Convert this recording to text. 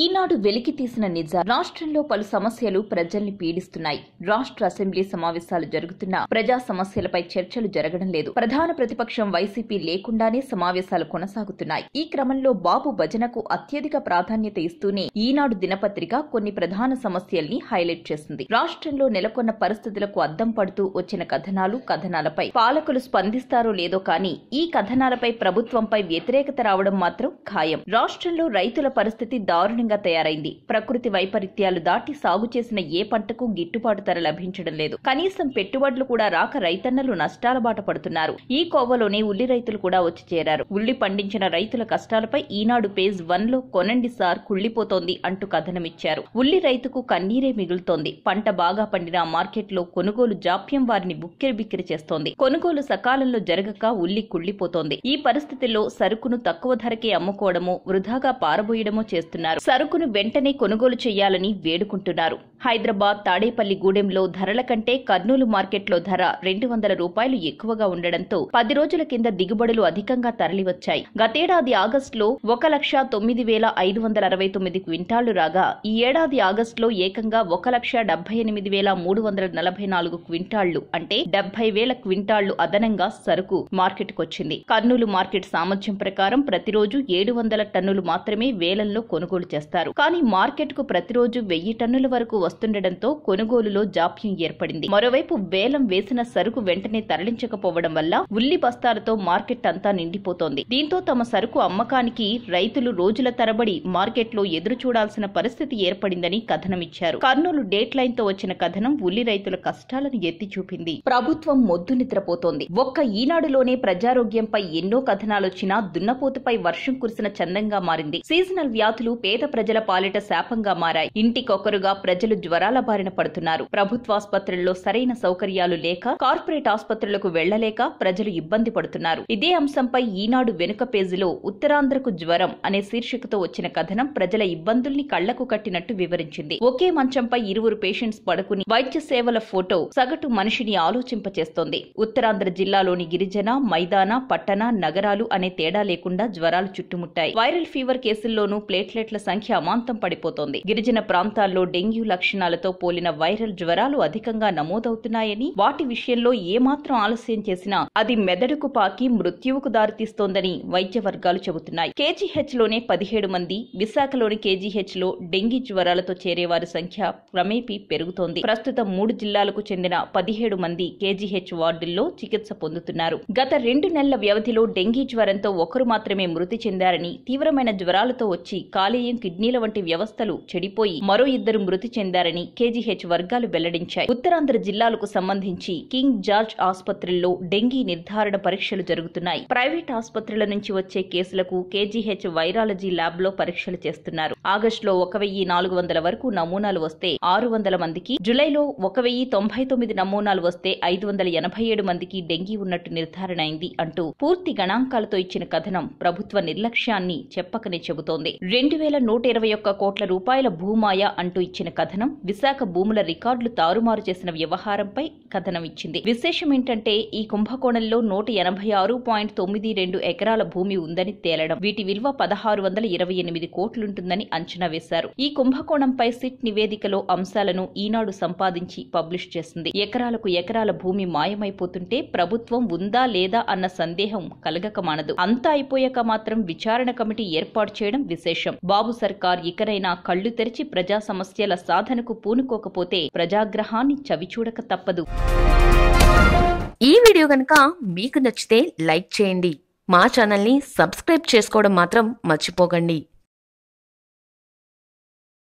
ఈనాడు వెలికి తీసిన నిజ రాష్ట్రంలో పలు సమస్యలు ప్రజల్ని పీడిస్తున్నాయి రాష్ట్ర అసెంబ్లీ సమావేశాలు జరుగుతున్నా ప్రజా సమస్యలపై చర్చలు జరగడం లేదు ప్రధాన ప్రతిపక్షం వైసీపీ లేకుండానే సమావేశాలు కొనసాగుతున్నాయి ఈ క్రమంలో బాబు భజనకు అత్యధిక ప్రాధాన్యత ఇస్తూనే ఈనాడు దినపత్రిక కొన్ని ప్రధాన సమస్యల్ని హైలైట్ చేసింది రాష్ట్రంలో నెలకొన్న పరిస్థితులకు అద్దం పడుతూ వచ్చిన కథనాలు కథనాలపై పాలకులు స్పందిస్తారో లేదో కానీ ఈ కథనాలపై ప్రభుత్వంపై వ్యతిరేకత రావడం మాత్రం ఖాయం రాష్ట్రంలో రైతుల పరిస్థితి దారుణంగా తయారైంది ప్రకృతి వైపరీత్యాలు దాటి సాగు చేసిన ఏ పంటకు గిట్టుబాటు ధర లభించడం లేదు కనీసం పెట్టుబడులు కూడా రాక రైతన్నలు నష్టాల బాట పడుతున్నారు ఈ కోవలోనే ఉల్లి రైతులు కూడా వచ్చి చేరారు ఉల్లి పండించిన రైతుల కష్టాలపై ఈనాడు పేజ్ వన్ లో కొనండి సార్ కుళ్లిపోతోంది అంటూ కథనమిచ్చారు ఉల్లి రైతుకు కన్నీరే మిగులుతోంది పంట బాగా పండిన మార్కెట్లో కొనుగోలు జాప్యం వారిని బుక్కిరి బిక్కిరి చేస్తోంది కొనుగోలు సకాలంలో జరగక ఉల్లి కుళ్లిపోతోంది ఈ పరిస్థితుల్లో సరుకును తక్కువ ధరకే అమ్ముకోవడమో వృధాగా పారబోయడమో చేస్తున్నారు సరుకును వెంటనే కొనుగోలు చేయాలని వేడుకుంటున్నారు హైదరాబాద్ తాడేపల్లి గూడెంలో ధరల కంటే కర్నూలు మార్కెట్లో ధర రెండు వందల రూపాయలు ఎక్కువగా ఉండడంతో పది రోజుల కింద దిగుబడులు అధికంగా తరలివచ్చాయి గతేడాది ఆగస్టులో ఒక లక్ష తొమ్మిది వేల ఐదు వందల అరవై తొమ్మిది క్వింటాళ్లు రాగా ఈ ఏడాది ఆగస్టులో ఏకంగా ఒక లక్ష డెబ్బై ఎనిమిది వేల మూడు వందల నలభై నాలుగు క్వింటాళ్లు అంటే డెబ్బై వేల క్వింటాళ్లు అదనంగా సరుకు మార్కెట్కొచ్చింది కర్నూలు మార్కెట్ సామర్థ్యం ప్రకారం ప్రతిరోజు ఏడు వందల టన్నులు మాత్రమే వేలంలో కొనుగోలు చేస్తారు కానీ మార్కెట్కు ప్రతిరోజు వెయ్యి టన్నుల వరకు వస్తుండటంతో కొనుగోలులో జాప్యం ఏర్పడింది మరోవైపు వేలం వేసిన సరుకు వెంటనే తరలించకపోవడం వల్ల ఉల్లి బస్తాలతో మార్కెట్ అంతా నిండిపోతోంది దీంతో తమ సరుకు అమ్మకానికి రైతులు రోజుల తరబడి మార్కెట్లో ఎదురు చూడాల్సిన పరిస్థితి ఏర్పడిందని కథనమిచ్చారు కర్నూలు డేట్ లైన్ తో వచ్చిన కథనం ఉల్లి రైతుల కష్టాలను ఎత్తి చూపింది ప్రభుత్వం మొద్దు నిద్రపోతోంది ఒక్క ఈనాడులోనే ప్రజారోగ్యంపై ఎన్నో కథనాలొచ్చినా దున్నపోతుపై వర్షం కురిసిన చందంగా మారింది సీజనల్ వ్యాధులు పేద ప్రజల పాలిట శాపంగా మారాయి ఇంటికొకరుగా ప్రజలు జ్వరాల బారిన పడుతున్నారు ప్రభుత్వాసుపత్రుల్లో సరైన సౌకర్యాలు లేక కార్పొరేట్ ఆసుపత్రులకు వెళ్లలేక ప్రజలు ఇబ్బంది పడుతున్నారు ఇదే అంశంపై ఈనాడు వెనుక పేజీలో ఉత్తరాంధ్రకు జ్వరం అనే శీర్షికతో వచ్చిన కథనం ప్రజల ఇబ్బందుల్ని కళ్లకు కట్టినట్టు వివరించింది ఒకే మంచంపై ఇరువురు పేషెంట్స్ పడుకుని వైద్య సేవల ఫోటో సగటు మనిషిని ఆలోచింపచేస్తోంది ఉత్తరాంధ్ర జిల్లాలోని గిరిజన మైదాన పట్టణ నగరాలు అనే తేడా లేకుండా జ్వరాలు చుట్టుముట్టాయి వైరల్ ఫీవర్ కేసుల్లోనూ ప్లేట్లెట్ల సంఖ్య అమాంతం పడిపోతోంది గిరిజన ప్రాంతాల్లో డెంగ్యూ లక్షణాలతో పోలిన వైరల్ జ్వరాలు అధికంగా నమోదవుతున్నాయని వాటి విషయంలో ఏమాత్రం ఆలస్యం చేసినా అది మెదడుకు పాకి మృత్యువుకు దారితీస్తోందని వైద్య వర్గాలు చెబుతున్నాయి కేజీహెచ్ లోనే పదిహేడు మంది విశాఖలోని కేజీహెచ్ లో డెంగీ జ్వరాలతో చేరేవారి సంఖ్య క్రమేపీ పెరుగుతోంది ప్రస్తుతం మూడు జిల్లాలకు చెందిన పదిహేడు మంది కేజీహెచ్ వార్డుల్లో చికిత్స పొందుతున్నారు గత రెండు నెలల వ్యవధిలో డెంగీ జ్వరంతో ఒకరు మాత్రమే మృతి చెందారని తీవ్రమైన జ్వరాలతో వచ్చి కాలేయం కిడ్నీల వంటి వ్యవస్థలు చెడిపోయి మరో ఇద్దరు మృతి చెందారని కేజీహెచ్ వర్గాలు వెల్లడించాయి ఉత్తరాంధ్ర జిల్లాలకు సంబంధించి కింగ్ జార్జ్ ఆసుపత్రుల్లో డెంగీ నిర్ధారణ పరీక్షలు జరుగుతున్నాయి ప్రైవేట్ ఆసుపత్రుల నుంచి వచ్చే కేసులకు కేజీహెచ్ వైరాలజీ ల్యాబ్ లో పరీక్షలు చేస్తున్నారు ఆగస్టులో ఒక వెయ్యి నాలుగు వందల వరకు నమూనాలు వస్తే ఆరు వందల మందికి జులైలో ఒక వెయ్యి తొంభై తొమ్మిది నమూనాలు వస్తే ఐదు వందల ఎనభై ఏడు మందికి డెంగీ ఉన్నట్టు నిర్ధారణ అయింది అంటూ పూర్తి గణాంకాలతో ఇచ్చిన కథనం ప్రభుత్వ నిర్లక్ష్యాన్ని చెప్పకనే చెబుతోంది రెండు వేల నూట ఇరవై ఒక్క కోట్ల రూపాయల భూమాయ అంటూ ఇచ్చిన కథనం విశాఖ భూముల రికార్డులు తారుమారు చేసిన వ్యవహారంపై కథనం ఇచ్చింది విశేషం ఏంటంటే ఈ కుంభకోణంలో నూట ఎనభై ఆరు పాయింట్ తొమ్మిది రెండు ఎకరాల భూమి ఉందని తేలడం వీటి విలువ పదహారు వందల ఇరవై ఎనిమిది కోట్లుంటుందని అంచనా వేశారు ఈ కుంభకోణంపై సిట్ నివేదికలో అంశాలను ఈనాడు సంపాదించి పబ్లిష్ చేసింది ఎకరాలకు ఎకరాల భూమి మాయమైపోతుంటే ప్రభుత్వం ఉందా లేదా అన్న సందేహం కలగక మానదు అంతా అయిపోయాక మాత్రం విచారణ కమిటీ ఏర్పాటు చేయడం విశేషం బాబు సర్కార్ ఇకనైనా కళ్లు తెరిచి ప్రజా సమస్యల సాధనకు పూనుకోకపోతే ప్రజాగ్రహాన్ని చవిచూడక తప్పదు ఈ వీడియో కనుక మీకు నచ్చితే లైక్ చేయండి మా ఛానల్ని సబ్స్క్రైబ్ చేసుకోవడం మాత్రం మర్చిపోకండి